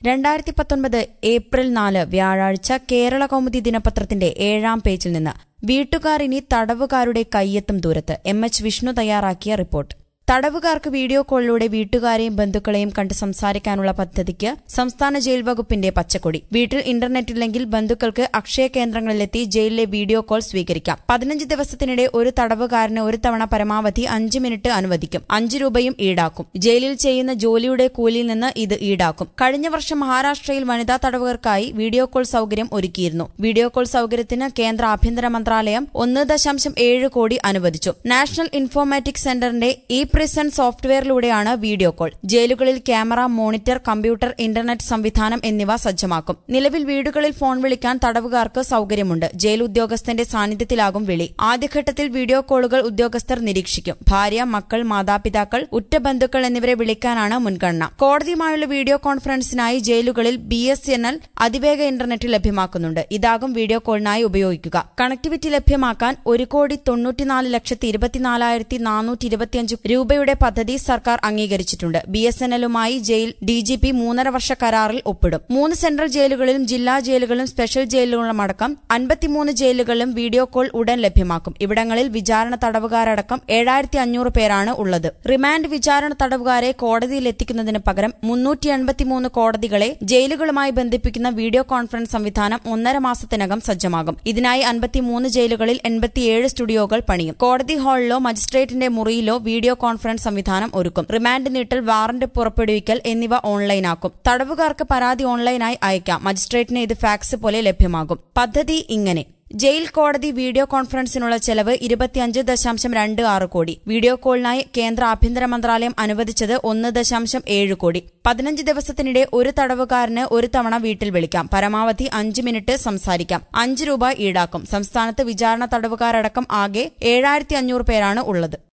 രണ്ടായിരത്തി പത്തൊൻപത് ഏപ്രിൽ നാല് വ്യാഴാഴ്ച കേരള കൗമുദി ദിനപത്രത്തിന്റെ ഏഴാം പേജിൽ നിന്ന് വീട്ടുകാർ ഇനി തടവുകാരുടെ കയ്യെത്തും ദൂരത്ത് എം എച്ച് വിഷ്ണു തയ്യാറാക്കിയ റിപ്പോർട്ട് തടവുകാർക്ക് വീഡിയോ കോളിലൂടെ വീട്ടുകാരെയും ബന്ധുക്കളെയും കണ്ട് സംസാരിക്കാനുള്ള പദ്ധതിക്ക് സംസ്ഥാന ജയിൽ വകുപ്പിന്റെ പച്ചക്കൊടി വീട്ടിൽ ഇന്റർനെറ്റ് ഇല്ലെങ്കിൽ ബന്ധുക്കൾക്ക് അക്ഷയ കേന്ദ്രങ്ങളിലെത്തി ജയിലിലെ വീഡിയോ കോൾ സ്വീകരിക്കാം പതിനഞ്ച് ദിവസത്തിനിടെ ഒരു തടവുകാരന് ഒരു തവണ പരമാവധി അഞ്ച് മിനിറ്റ് അനുവദിക്കും അഞ്ച് രൂപയും ഈടാക്കും ജയിലിൽ ചെയ്യുന്ന ജോലിയുടെ കൂലിയിൽ നിന്ന് ഇത് ഈടാക്കും കഴിഞ്ഞ വർഷം മഹാരാഷ്ട്രയിൽ വനിതാ തടവുകാർക്കായി വീഡിയോ കോൾ സൌകര്യം ഒരുക്കിയിരുന്നു വീഡിയോ കോൾ സൌകര്യത്തിന് കേന്ദ്ര ആഭ്യന്തര മന്ത്രാലയം ഒന്ന് ദശാംശം ഏഴ് കോടി അനുവദിച്ചു നാഷണൽ ഇൻഫോർമാറ്റിക് സെന്ററിന്റെ ഇ പ്രിസൺ സോഫ്റ്റ്വെയറിലൂടെയാണ് വീഡിയോ കോൾ ജയിലുകളിൽ ക്യാമറ മോണിറ്റർ കമ്പ്യൂട്ടർ ഇന്റർനെറ്റ് സംവിധാനം എന്നിവ സജ്ജമാക്കും നിലവിൽ വീടുകളിൽ ഫോൺ വിളിക്കാൻ തടവുകാർക്ക് സൌകര്യമുണ്ട് ജയിൽ ഉദ്യോഗസ്ഥന്റെ സാന്നിധ്യത്തിലാകും വിളി ആദ്യഘട്ടത്തിൽ വീഡിയോ കോളുകൾ ഉദ്യോഗസ്ഥർ നിരീക്ഷിക്കും ഭാര്യ മക്കൾ മാതാപിതാക്കൾ ഉറ്റ ബന്ധുക്കൾ എന്നിവരെ വിളിക്കാനാണ് മുൻഗണന കോടതിയുമായുള്ള വീഡിയോ കോൺഫറൻസിനായി ജയിലുകളിൽ ബി എസ് എൻ എൽ അതിവേഗ ഇന്റർനെറ്റ് ലഭ്യമാക്കുന്നുണ്ട് ഇതാകും വീഡിയോ കോളിനായി ഉപയോഗിക്കുക കണക്ടിവിറ്റി ലഭ്യമാക്കാൻ ഒരു കോടി തൊണ്ണൂറ്റിനാല് ലക്ഷത്തി ഇരുപത്തിനാലായിരത്തി നാനൂറ്റി ഇരുപത്തിയഞ്ച് രൂപയുടെ പദ്ധതി സർക്കാർ അംഗീകരിച്ചിട്ടുണ്ട് ബി എസ് എൻ എല്ലുമായി ജയിൽ ഡി ജി പി മൂന്നര വർഷ കരാറിൽ ഒപ്പിടും മൂന്ന് സെൻട്രൽ ജയിലുകളിലും ജില്ലാ ജയിലുകളിലും സ്പെഷ്യൽ ജയിലുകളുമടക്കം അൻപത്തിമൂന്ന് ജയിലുകളിലും വീഡിയോ കോൾ ഉടൻ ലഭ്യമാക്കും ഇവിടങ്ങളിൽ വിചാരണ തടവുകാരടക്കം ഏഴായിരത്തി അഞ്ഞൂറ് പേരാണ് ഉള്ളത് റിമാൻഡ് വിചാരണ തടവുകാരെ കോടതിയിൽ എത്തിക്കുന്നതിന് പകരം മുന്നൂറ്റി എൺപത്തിമൂന്ന് കോടതികളെ ജയിലുകളുമായി ബന്ധിപ്പിക്കുന്ന വീഡിയോ കോൺഫറൻസ് സംവിധാനം ഒന്നര മാസത്തിനകം സജ്ജമാകും ഇതിനായി അൻപത്തിമൂന്ന് ജയിലുകളിൽ എൺപത്തിയേഴ് സ്റ്റുഡിയോകൾ പണിയും കോടതി ഹാളിലോ മജിസ്ട്രേറ്റിന്റെ മുറിയിലോ വീഡിയോ കോൺഫറൻസ് സംവിധാനം ഒരുക്കും റിമാൻഡ് നീട്ടൽ വാറന്റ് പുറപ്പെടുവിക്കൽ എന്നിവ ഓൺലൈനാക്കും തടവുകാർക്ക് പരാതി ഓൺലൈനായി അയക്കാം മജിസ്ട്രേറ്റിന് ഇത് ഫാക്സ് പോലെ ലഭ്യമാകും പദ്ധതി ഇങ്ങനെ ജയിൽ കോടതി വീഡിയോ കോൺഫറൻസിനുള്ള ചെലവ് ഇരുപത്തിയഞ്ച് ദശാംശം രണ്ട് ആറ് കോടി വീഡിയോ കോളിനായി കേന്ദ്ര ആഭ്യന്തര മന്ത്രാലയം അനുവദിച്ചത് ഒന്ന് ദശാംശം ഏഴ് കോടി പതിനഞ്ച് ദിവസത്തിനിടെ ഒരു തടവുകാരന് ഒരു തവണ വീട്ടിൽ വിളിക്കാം പരമാവധി അഞ്ച് മിനിറ്റ് സംസാരിക്കാം അഞ്ച് രൂപ ഈടാക്കും സംസ്ഥാനത്ത് വിചാരണ തടവുകാരടക്കം ആകെ ഏഴായിരത്തി അഞ്ഞൂറ് പേരാണ് ഉള്ളത്